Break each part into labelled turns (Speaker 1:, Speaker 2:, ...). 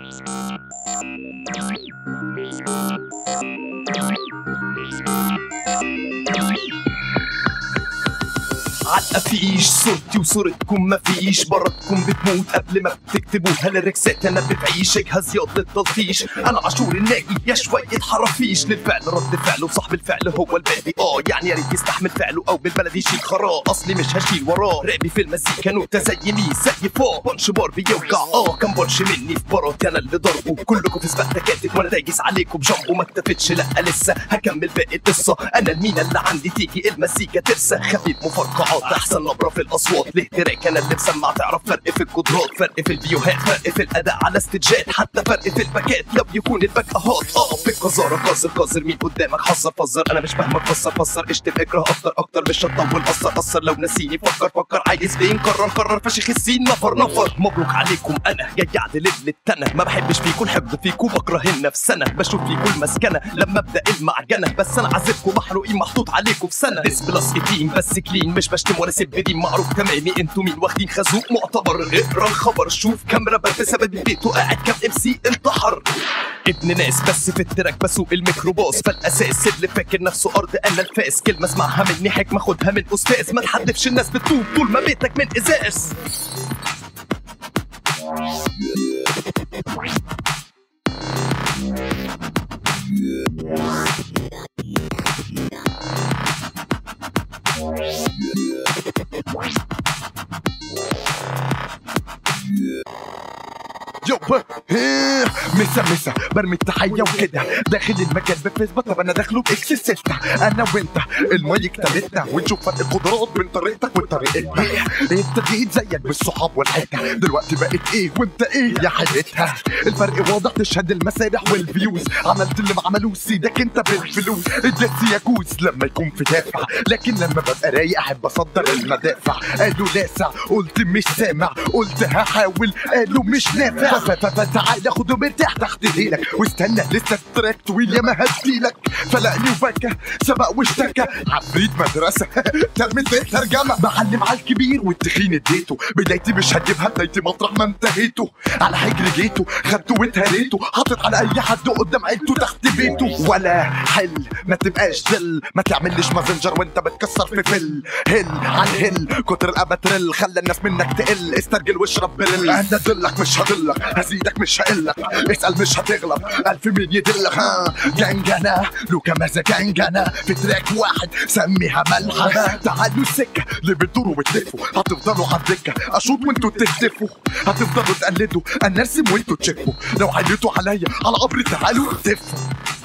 Speaker 1: علقة فيش صورتي وصورتكم مفيش براتكم بتموت قبل ما بتكتبوها للركسات انا بتعيش اجهز ياض للتلطيش انا عاشور الناجي يا شوية حرافيش للفعل رد فعل وصاحب الفعل هو الباقي اه يعني يا ريت يستحمل فعله او بالبلدي يشيل خراه اصلي مش هشيل وراه رابي في المزيكا نوتة زي مي زي فوق بونش بار بيوجع اه كان بونش مني في برات انا اللي ضربه كلكم في سباق تكاتك وانا دايس عليكم جنبه ما اكتفتش لا لسه هكمل باقي القصة انا المينا اللي عندي تيجي المزيكا ترسى خفيف مفرقعات احسن نبرة في الاصوات الاهتراك انا اللي مسمع تعرف فرق في القدرات فرق في الفيوهات فرق في الاداء على استجاد حتى فرق في الباكات يب يكون الباك اهات اه في القذارة قذر قذر مين قدامك حذر فزر انا مش فاهمك فسر فسر اشتم اكره اكتر اكتر مش هتطول قصر قصر لو نسيني فكر فكر عايز فين قرر قرر فشخ السين نفر نفر مبروك عليكم انا جاي اعدل التنة ما بحبش فيكم الحقد فيكم بكره النفسنة بشوف فيكم المسكنة لما ابدا المعجنة بس انا عازبكم محروقين محطوط عليكم في سنة ديس بلس 18 بس كلين مش بشتم ولا سب دين معروف تمامي انتوا مين واخدين خازوق معتبر اقرا الخبر شوف كام رابر بسبب بيته قاعد كام ام سي انتحر ابن ناس بس في التراك بسوق الميكروباص فالاساس اللي فاكر نفسه ارض انا الفاس كلمه اسمعها مني حكمه خدها من استاذ ما تحدفش الناس بتطوب طول ما بيتك من ازاز يو إيه، مسا مسا برمي التحية وكده داخل المجال بفيسبوك طب انا داخله باكس ستة انا وانت المايك تالتنا ونشوف فرق القدرات بين طريقتك وطريقتنا انت جيت زيك بالصحاب والحتة دلوقتي بقيت ايه وانت ايه يا حياتها الفرق واضح تشهد المسارح والفيوز عملت اللي ما عملوش سيدك انت بالفلوس الجس يجوز لما يكون في دافع لكن لما ببقى رايق احب اصدر المدافع قالوا لاسع قلت مش سامع قلت هحاول قالوا مش نافع ف- ف- فتعالى خد مرتاح تحت ايدك واستنى لسه التراك طويل يا ما هديلك فلقني وبكى سبق واشتكى عفريت مدرسة ترميت ترجمة معلم على الكبير والتخين اديته بدايتي مش هجيبها بدايتي مطرح ما انتهيته على حجر جيته خدته واتهريته حاطط على اي حد قدام عيلته تحت بيته ولا حل ما تبقاش ذل ما تعملش مازنجر وانت بتكسر في فل هل عن هل كتر الاباتريل خلى الناس منك تقل استرجل واشرب بريل انا ذلك مش هضلك هزيدك مش هقلك اسال مش هتغلب الف مين يدلك ها جنجنة لوكا مازا جنجنة في تراك واحد سميها ملحمة تعالوا السكة اللي بتدوروا وتلفوا هتفضلوا على الدكة اشوط وانتوا تهتفوا هتفضلوا تقلدوا انا ارسم وانتوا تشكوا لو عليتوا عليا على قبر تعالوا اهتفوا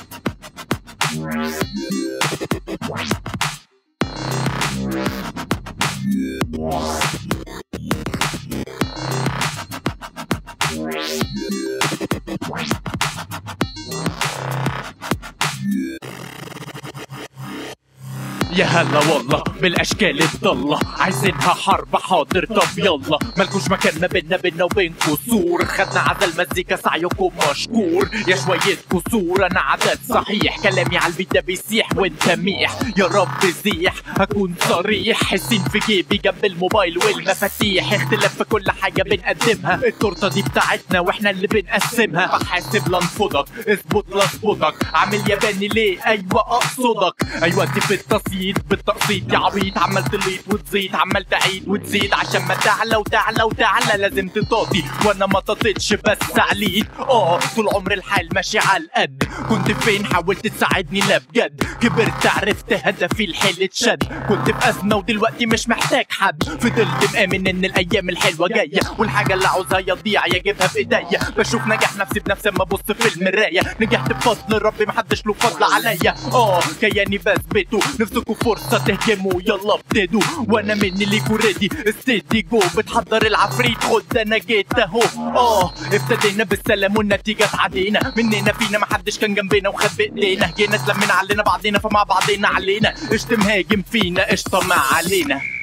Speaker 2: يا هلا والله بالاشكال الضالة عايزينها حرب حاضر طب يلا مالكوش مكان ما بينا بينا وبينكو سور خدنا عدل مزيكا سعيكم مشكور يا شوية كسور انا عدد صحيح كلامي على البيت ده بيسيح وانت ميح يا رب زيح هكون صريح حسين في جيبي جنب الموبايل والمفاتيح اختلاف في كل حاجة بنقدمها التورتة دي بتاعتنا واحنا اللي بنقسمها بحاسب لنفضك اظبط لاظبطك عامل ياباني ليه ايوه اقصدك ايوه دي في التصييد بالتقسيط يا عبيط عمال تليط وتزيد عمال تعيد وتزيد عشان ما تعلى وتعلى وتعلى لازم تطاطي وانا ما طاطيتش بس عليت اه طول عمر الحال ماشي على القد كنت فين حاولت تساعدني لا بجد كبرت عرفت هدفي الحل اتشد كنت في ازمه ودلوقتي مش محتاج حد فضلت مآمن ان الايام الحلوه جايه والحاجه اللي عاوزها يضيع يجيبها في ايديا بشوف نجاح نفسي بنفسي اما ابص في المرايه نجحت بفضل ربي محدش له فضل عليا اه كياني بثبته نفسكوا فرصه تهجموا يلا ابتدوا وانا مني ليكوا ريدي استدي جو بتحضر العفريت خد ده انا جيت اهو اه ابتدينا بالسلام والنتيجه اتعدينا مننا فينا محدش كان جنبنا وخد بايدينا جينا اتلمينا علينا بعضينا فمع بعضينا علينا اشتم هاجم فينا قشطه ما علينا